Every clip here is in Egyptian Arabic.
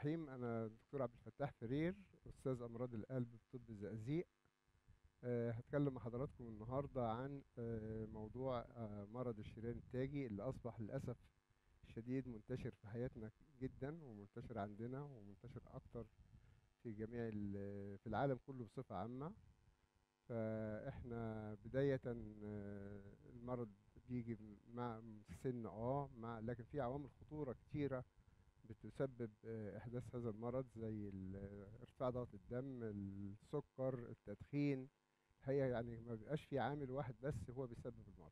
الرحيم أنا دكتور عبد الفتاح فرير أستاذ أمراض القلب بطب الزقازيق آه، هتكلم مع حضراتكم النهاردة عن آه، موضوع آه، مرض الشريان التاجي اللي أصبح للأسف الشديد منتشر في حياتنا جدا ومنتشر عندنا ومنتشر أكتر في جميع ال- في العالم كله بصفة عامة فإحنا بداية آه، المرض بيجي مع السن اه مع لكن في عوامل خطورة كتيرة بتسبب آه، إحداث هذا المرض زي ال- ارتفاع ضغط الدم السكر التدخين هي يعني ما بيبقاش في عامل واحد بس هو بيسبب المرض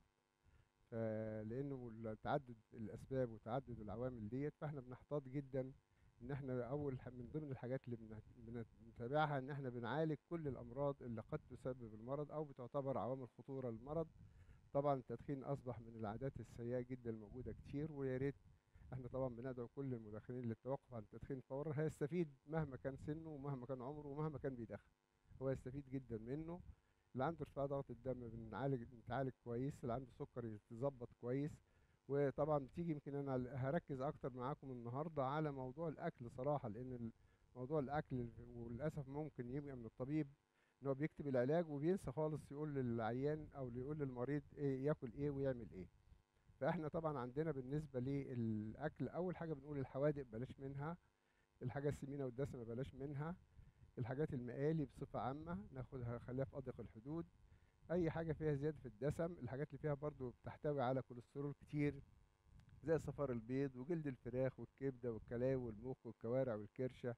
فلأنه تعدد الأسباب وتعدد العوامل ديت فاحنا بنحتاط جدا إن احنا أول ح- من ضمن الحاجات اللي بن- بن- بنتابعها إن احنا بنعالج كل الأمراض اللي قد تسبب المرض أو بتعتبر عوامل خطورة للمرض طبعا التدخين أصبح من العادات السيئة جدا الموجودة كتير ويا ريت احنا طبعا بندعو كل المدخنين للتوقف عن التدخين فورا هيستفيد مهما كان سنه ومهما كان عمره ومهما كان بيدخن هو يستفيد جدا منه اللي عنده ارتفاع ضغط الدم بنعالج بنتعالج كويس اللي عنده سكر يتظبط كويس وطبعا بتيجي يمكن انا هركز اكتر معاكم النهارده على موضوع الاكل صراحه لان ال- موضوع الاكل وللاسف ممكن يبقى من الطبيب ان هو بيكتب العلاج وبينسى خالص يقول للعيان او يقول للمريض ايه ياكل ايه ويعمل ايه فاحنا طبعا عندنا بالنسبه للاكل اول حاجه بنقول الحوادق بلاش منها الحاجه السمينه والدسمه بلاش منها الحاجات المقالي بصفه عامه ناخدها خليها في اضيق الحدود اي حاجه فيها زياده في الدسم الحاجات اللي فيها برضو بتحتوي على كوليسترول كتير زي صفار البيض وجلد الفراخ والكبده والكلاوي والمخ والكوارع والكرشه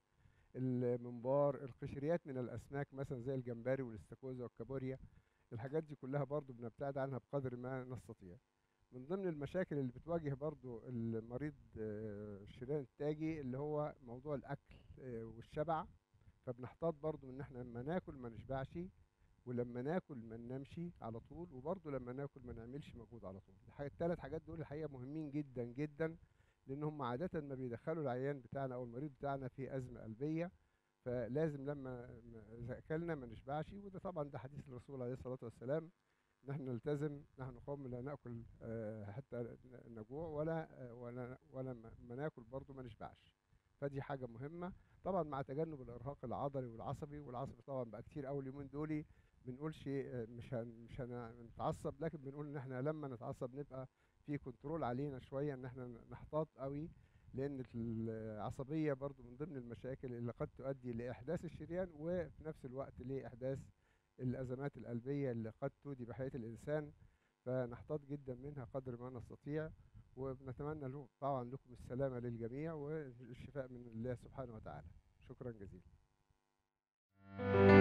الممبار القشريات من الاسماك مثلا زي الجمبري والاستاكوزا والكابوريا الحاجات دي كلها برضو بنبتعد عنها بقدر ما نستطيع من ضمن المشاكل اللي بتواجه برضو المريض آه، الشريان التاجي اللي هو موضوع الاكل آه، والشبع فبنحتاط برضو ان احنا لما ناكل ما نشبعش ولما ناكل ما ننامش على طول وبرضو لما ناكل ما نعملش مجهود على طول الحاجة الثلاث حاجات دول الحقيقة مهمين جدا جدا لان هم عادة ما بيدخلوا العيان بتاعنا او المريض بتاعنا في ازمة قلبية فلازم لما م- اذا اكلنا ما نشبعش وده طبعا ده حديث الرسول عليه الصلاة والسلام نحن نلتزم نحن قوم لا ناكل آه، حتى نجوع ولا آه، ولا ولا ما ما ناكل برضو ما نشبعش فدي حاجة مهمة طبعا مع تجنب الارهاق العضلي والعصبي والعصبي طبعا بقى كتير قوي اليومين دول بنقولش آه، مش هن مش هنتعصب لكن بنقول ان احنا لما نتعصب نبقى في كنترول علينا شوية ان احنا نحتاط قوي لان العصبية برضو من ضمن المشاكل اللي قد تؤدي لاحداث الشريان وفي نفس الوقت لاحداث الازمات القلبية اللي قد تودي بحياة الانسان فنحتاط جدا منها قدر ما نستطيع وبنتمنى له طبعا لكم السلامة للجميع والشفاء من الله سبحانه وتعالى شكرا جزيلا